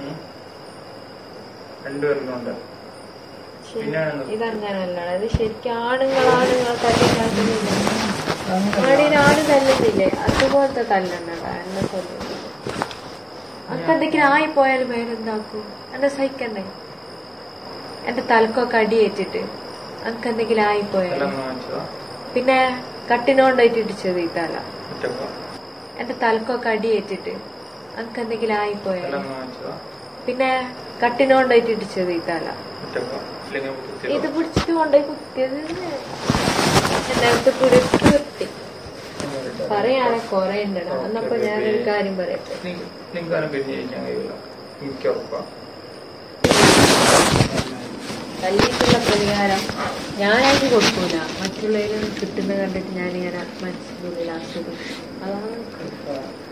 ഉം. രണ്ടുപേർക്കും ഉണ്ട് ശരി. പിന്നെ എന്താ? ഇതങ്ങനല്ല ഇത് ശരിക്കും ആണുങ്ങൾ ആണുങ്ങളെ തല്ലിണ്ടാക്കുന്നില്ല ആടിനാട് തല്ലുന്നില്ലേ അതുപോലത്തെ തല്ലുണ്ടടാ എന്നെ കൊല്ലും അനക്ക് എന്തെങ്കിലും ആയിപ്പോയാൽ വേറെന്താക്കും എന്നെ സഹിക്കണ്ടേ എന്റെ തലക്കൊക്കെ അടിയേറ്റിട്ട് അനക്ക് എന്തെങ്കിലും ആയിപ്പോയാൽ എല്ലാം വാങ്ങിച്ചതാ പിന്നെ കട്ടിനോണ്ടായിട്ട് ഇടിച്ചത് ഈ തല ഒറ്റക്കോ എന്റെ തലക്കൊക്കെ അടിയേറ്റിട്ട് അനക്ക് എന്തെങ്കിലും ആയിപ്പോയാൽ എല്ലാം വാങ്ങിച്ചതാ പിന്നെ കട്ടിനോണ്ടായിട്ട് ഇടിച്ചത് ഈ തല ഒറ്റക്കോ ഇല്ലെങ്കിൽ കുത്തിയോ? ഇത് പിടിച്ചിട്ട് കൊണ്ടുപോയി കുത്തിയത് എന്റെ അടുത്ത് പിടിച്ച് നിർത്തി പറയാനെ കൊറേ ഉണ്ടടാ എന്നപ്പോ ഞാനൊരു കാര്യം പറയട്ടെ നി- നിങ്ങൾക്കാരും പിരിഞ്ഞ് ജയിക്കാൻ കഴിയില്ല എനിക്ക് ഉറപ്പാ തല്ലിയിട്ടുള്ള പ്രതികാരം ഞാനായിട്ട് കൊടുക്കൂല മറ്റുള്ളവരും കിട്ടുന്ന കണ്ടിട്ട് ഞാനിങ്ങനെ മനസ്സിനുള്ളിൽ ആസ്വദിക്കും അതാണ്